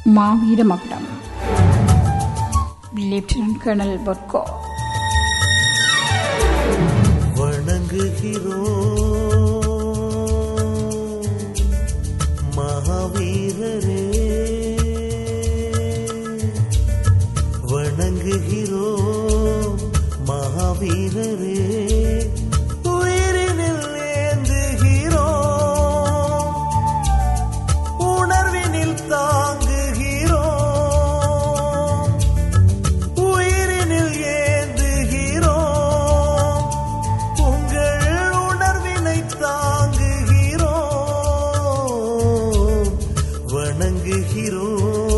மாவீர மகுடம் lieutenant colonel பொர்கோ வணங்குகிறோம் மகாவீரரே வணங்குகிறோம் மகாவீரரே உயிரினில் ஏந்துகிறோம் உணர்வினில் தாங்குகிறோம் உயிரினில் ஏந்துகிறோம் உங்கள் உணர்வினை தாங்குகிறோம் வணங்குகிறோம்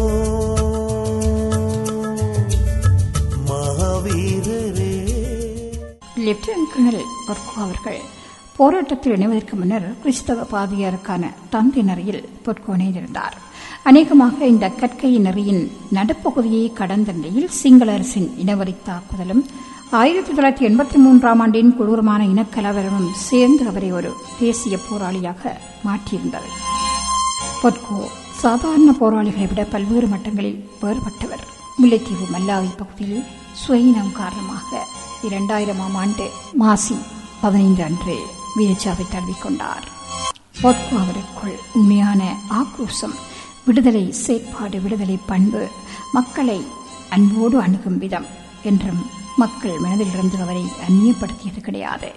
மகாவீரரே லெப்டினன்ட் கர்னல் பொர்கோ அவர்கள் போராட்டத்தில் இணைவதற்கு முன்னர் கிறிஸ்தவ பாதியாருக்கான தந்தை நெறியில் பொற்கோ இணைந்திருந்தார் அநேகமாக இந்த கற்கை நெறியின் நடுப்பகுதியை கடந்த நிலையில் சிங்கள அரசின் இனவரி தாக்குதலும் ஆயிரத்தி தொள்ளாயிரத்தி எண்பத்தி மூன்றாம் ஆண்டின் கொடூரமான இனக்கலவரமும் சேர்ந்து அவரை ஒரு தேசிய போராளியாக மாற்றியிருந்தது பொற்கோ சாதாரண போராளிகளை விட பல்வேறு மட்டங்களில் வேறுபட்டவர் முல்லைத்தீவு மல்லாவி பகுதியில் சுயினம் காரணமாக இரண்டாயிரமாம் ஆண்டு மாசி பதினைந்து அன்று வீரச்சாவை தழுவிக்கொண்டார் பொற்கோ அவருக்குள் உண்மையான ஆக்ரோஷம் விடுதலை செயற்பாடு விடுதலை பண்பு மக்களை அன்போடு அணுகும் விதம் என்றும் மக்கள் மனதிலிருந்து அவரை அந்நியப்படுத்தியது கிடையாது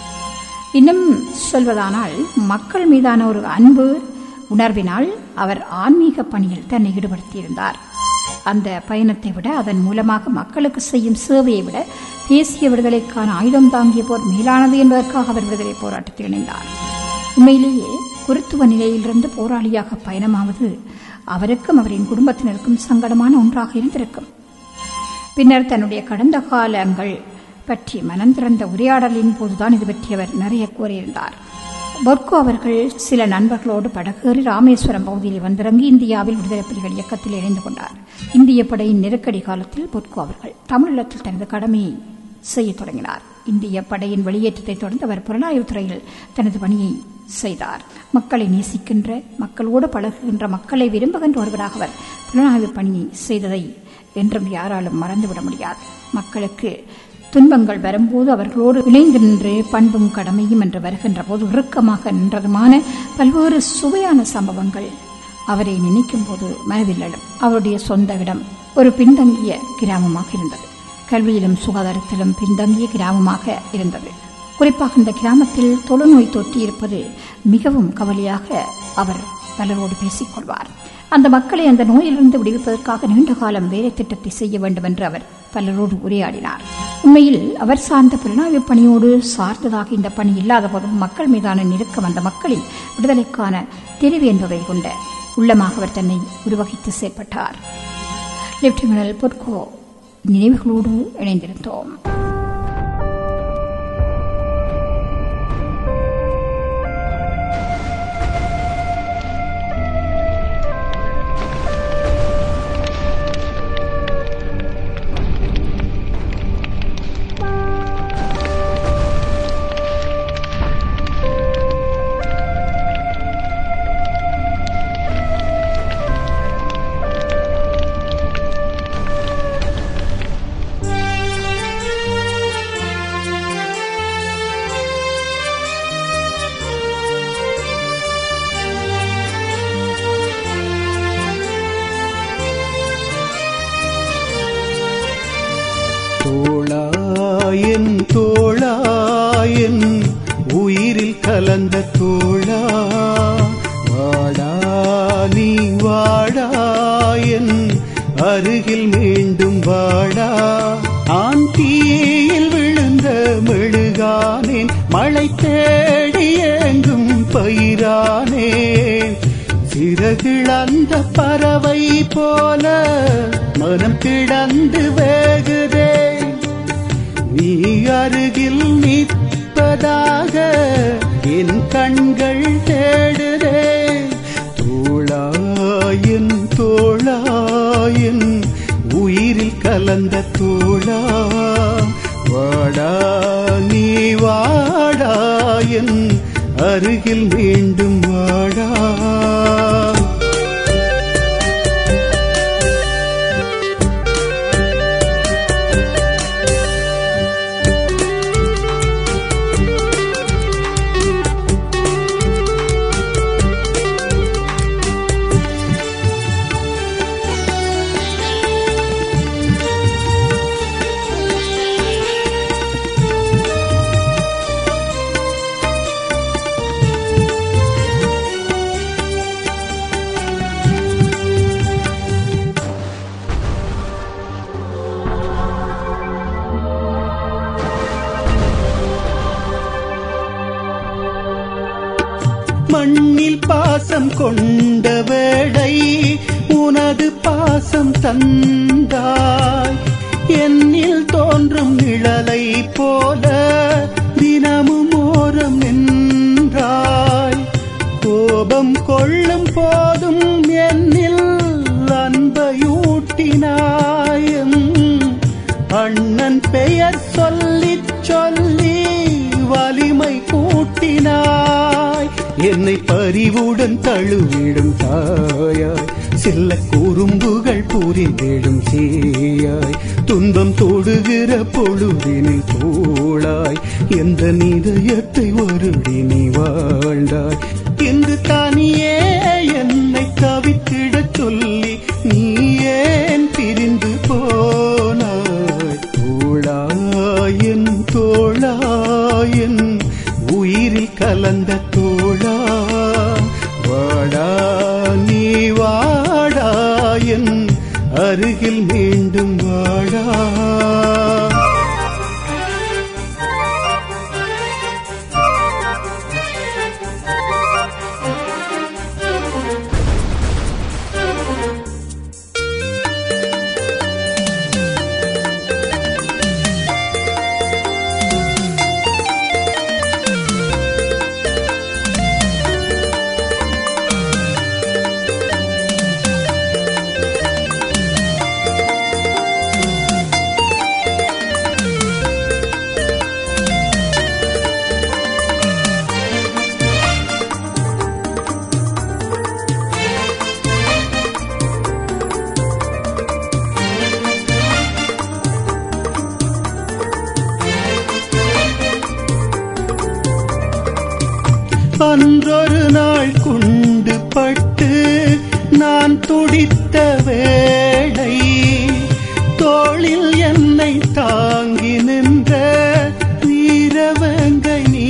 இன்னும் சொல்வதானால் மக்கள் மீதான ஒரு அன்பு உணர்வினால் அவர் ஆன்மீக பணியில் தன்னை ஈடுபடுத்தியிருந்தார் அந்த பயணத்தை விட அதன் மூலமாக மக்களுக்கு செய்யும் சேவையை விட தேசிய விடுதலைக்கான ஆயுதம் தாங்கிய போர் மேலானது என்பதற்காக அவர் விடுதலை போராட்டத்தில் இணைந்தார் உண்மையிலேயே குருத்துவ நிலையிலிருந்து போராளியாக பயணமாவது அவருக்கும் அவரின் குடும்பத்தினருக்கும் சங்கடமான ஒன்றாக இருந்திருக்கும் பின்னர் தன்னுடைய கடந்த காலங்கள் பற்றி மனம் திறந்த உரையாடலின் போதுதான் இது பற்றி அவர் நிறைய கூறியிருந்தார் பொர்கோ அவர்கள் சில நண்பர்களோடு படகேறி ராமேஸ்வரம் பகுதியில் வந்திறங்கி இந்தியாவில் விடுதலை புலிகள் இயக்கத்தில் இணைந்து கொண்டார் இந்திய படையின் நெருக்கடி காலத்தில் பொர்கோ அவர்கள் தமிழகத்தில் தனது கடமையை செய்யத் தொடங்கினார் இந்திய படையின் வெளியேற்றத்தை தொடர்ந்து அவர் புலனாய்வுத் துறையில் தனது பணியை செய்தார் மக்களை நேசிக்கின்ற மக்களோடு பழகுகின்ற மக்களை விரும்புகின்ற ஒருவராக அவர் புலனாய்வு பணியை செய்ததை என்றும் யாராலும் மறந்துவிட முடியாது மக்களுக்கு துன்பங்கள் வரும்போது அவர்களோடு இணைந்து நின்று பண்பும் கடமையும் என்று வருகின்ற போது இறுக்கமாக நின்றதுமான பல்வேறு சுவையான சம்பவங்கள் அவரை நினைக்கும் போது மனதில் எழும் அவருடைய சொந்த இடம் ஒரு பின்தங்கிய கிராமமாக இருந்தது கல்வியிலும் சுகாதாரத்திலும் பின்தங்கிய கிராமமாக இருந்தது குறிப்பாக இந்த கிராமத்தில் தொழுநோய் தொற்றியிருப்பது மிகவும் கவலையாக அவர் பலரோடு பேசிக் கொள்வார் அந்த மக்களை அந்த நோயிலிருந்து விடுவிப்பதற்காக நீண்ட காலம் வேலை திட்டத்தை செய்ய வேண்டும் என்று அவர் பலரோடு உரையாடினார் உண்மையில் அவர் சார்ந்த புலனாய்வு பணியோடு சார்ந்ததாக இந்த பணி இல்லாத போதும் மக்கள் மீதான நெருக்கம் அந்த மக்களின் விடுதலைக்கான தெரிவு என்பதை கொண்ட உள்ளமாக அவர் தன்னை உருவகித்து செயற்பட்டார் லெப்டினல் பொற்கோ நினைவுகளோடு இணைந்திருந்தோம் தோளாயன் தோளாயன் உயிரில் கலந்த தோளா வாடா நீ வாடாயன் அருகில் மீண்டும் வாடா ஆன் தீயில் விழுந்த மெழுகானேன் மழை தேடி எங்கும் பயிரானேன் சிறகிழந்த பறவை போல மனம் கிடந்து வேகுதே நீ அருகில் நிற்பதாக என் கண்கள் தேடுதே தோளாயன் தோளாயன் உயிரில் கலந்த தோளா வாடா நீ வாடாயன் அருகில் மீண்டும் வாடா பாசம் கொண்ட வேளை உனது பாசம் தந்தாய் என்னில் தோன்றும் நிழலை போல தினமும் ஓரம் நின்றாய் கோபம் கொள்ளும் போதும் என்னில் அன்பையூட்டினாயும் அண்ணன் பெயர் சொல்லிச் சொல்லி வலிமை கூட்டினாய் என்னை பரிவுடன் தழுவிடும் தாயாய் சில்ல குறும்புகள் புரிந்திடும் சேயாய் துன்பம் தொடுகிற பொழுதினில் தோளாய் எந்த நிதயத்தை வருடி நீ வாழ்ந்தாய் இன்று தானியே என்னை தவித்திடச் சொல்லி நீ ஏன் பிரிந்து போனாய் தோளாயன் தோளாயன் உயிரில் கலந்த தோளா வாடா நீ வாடாயன் அருகில் மீண்டும் வாடா அன்றொரு நாள் குண்டு பட்டு நான் துடித்த வேளை தோளில் என்னை தாங்கி நின்ற வீரவங்கை நீ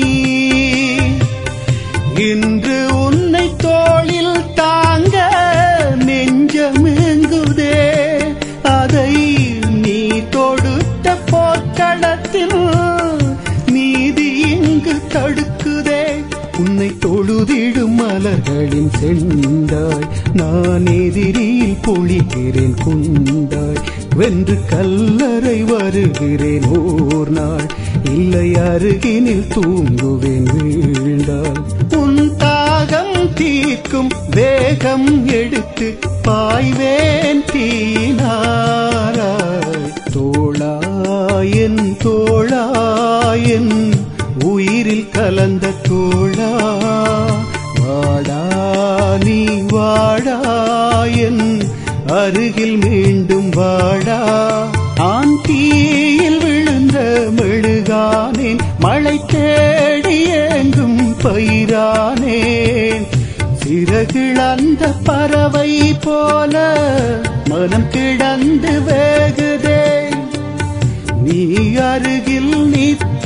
இன்று உன்னை தோளில் தாங்க நெஞ்சமெங்குதே அதை நீ தொடுத்த போர்க்களத்தில் நீதி இங்கு தடுக்குதே உன்னை தொழுதிடும் மலர்களின் செண்டாய் நான் எதிரில் பொழிகிறேன் குண்டாய் வென்று கல்லறை வருகிறேன் ஓர் நாள் இல்லை அருகினில் தூங்குவேன் வீழ்ந்தாள் உன் தாகம் தீர்க்கும் வேகம் எடுத்து பாய்வேன் தீனாராய் தோளாயன் தோளாயன் உயிரில் கலந்த தோளா வாடா நீ வாடாயன் அருகில் மீண்டும் வாடா ஆன் தீயில் விழுந்த மெழுகானேன் மழை தேடி எங்கும் பயிரானேன் சிறகிழந்த பறவை போல மனம் கிடந்து வேகுதே நீ அருகில் நித்த